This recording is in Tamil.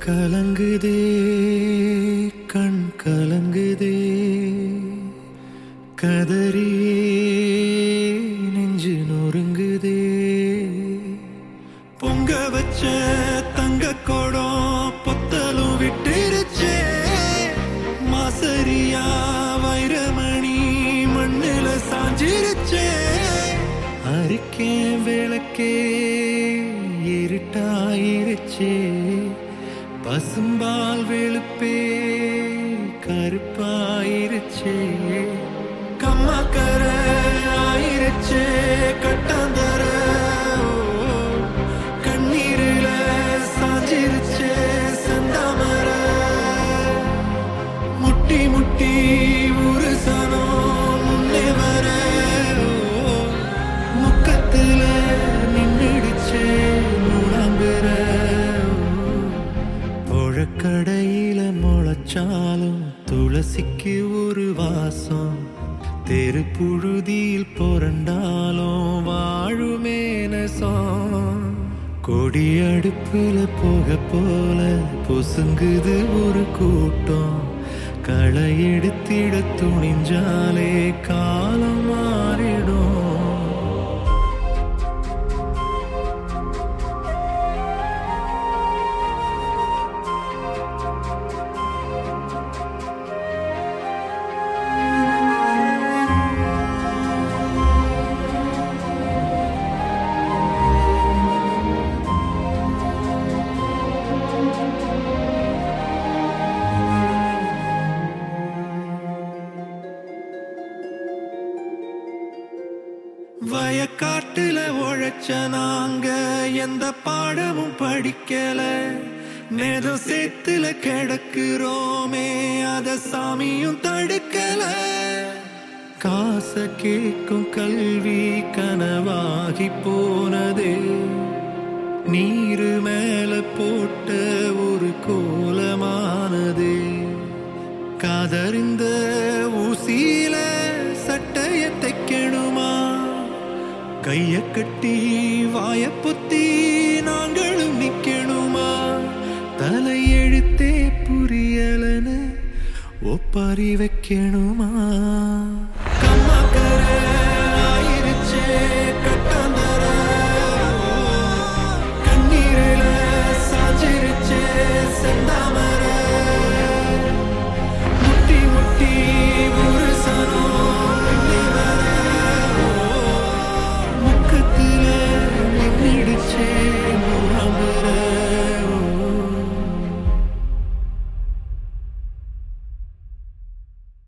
கலங்குதே கண் கலங்குதே கதறியே நெஞ்சு நொறுங்குதே பொங்க வச்ச தங்க குடம் பொத்தலும் விட்டுருச்சே மாசரியா வைரமணி மண்ணுல சாஞ்சிருச்சே அரிக்கே விளக்கே இருட்டாயிருச்சே பசும்பால் வெளுப்பே கருப்பாயிருச்சே கம்மாக்கர ஆயிருச்சே கட்டாந்தர கண்ணீரில சாஞ்சிருச்சே செந்தாமர முட்டி முட்டி ஒரு சனம் முன்னே வர முக்கத்துல நின்னுடுச்சே முழங்குற புழக்கடையில முளைச்சாலும் துளசிக்கு ஒரு வாசம் தெரு புழுதியில் புரண்டாலும் வாழுமே நெசம் கொடி அடுப்புல போக போல பொசுங்குது ஒரு கூட்டம் களை எடுத்திட துணிஞ்சாலே காலம் மாறிடும் வயக்காட்டுல உழைச்ச நாங்க எந்த பாடமும் படிக்கல நேதம் சேத்துல கிடக்குறோமே அத சாமியும் தடுக்கல காச கேட்கும் கல்வி கனவாகி போனதே நீரு மேல போட்ட ஒரு கோலமானதே காதறிந்த ஊசியில சட்டைய தைக்கணுமா கைய கட்டி வாய பொத்தி நாங்களும் நிக்கணுமா தலையெழுத்தே புரியலன்னு ஒப்பாரி வைக்கணுமா கம்மாக்கர ஆயிருச்சே கட்டாந்தர கண்ணீரில சாஞ்சிருச்சே செந்தாமர முட்டி முட்டி ஒரு